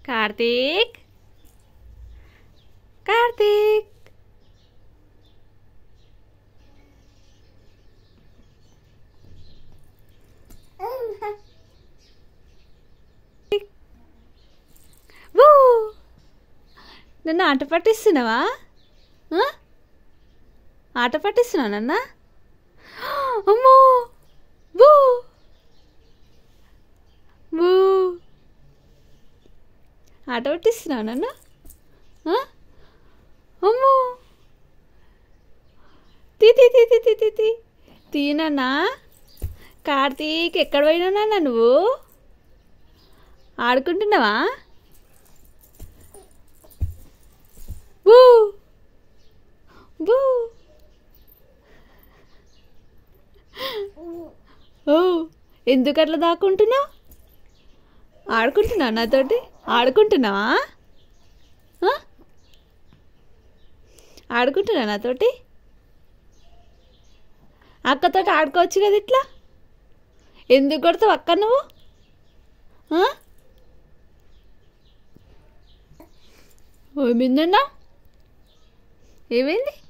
కార్తీక్ కార్తీక్ వూ! నన్ను ఆట పట్టిస్తున్నావా ఆ? ఆట పట్టిస్తున్నావు నన్న అమ్మో బూ బూ ఆట పట్టిస్తున్నావు నన్ను ఆ? అమ్మో తీ తీ తీ తీ తీ తీ తీ తీనన్నా కార్తీక్ ఎక్కడ పోయినా నాన్న నువ్వు ఆడుకుంటున్నావా బూ బూ ఓ ఎందుకు అట్లా దాక్కుంటున్నావు ఆడుకుంటున్నావు నాతోటి ఆడుకుంటున్నావా ఆ? ఆడుకుంటున్నా నాతోటి అక్కతోటి ఆడుకోవచ్చు కదా ఇట్లా ఎందుకు కొడతావు అక్క నువ్వు ఆ? ఏమైందన్నా ఏమైంది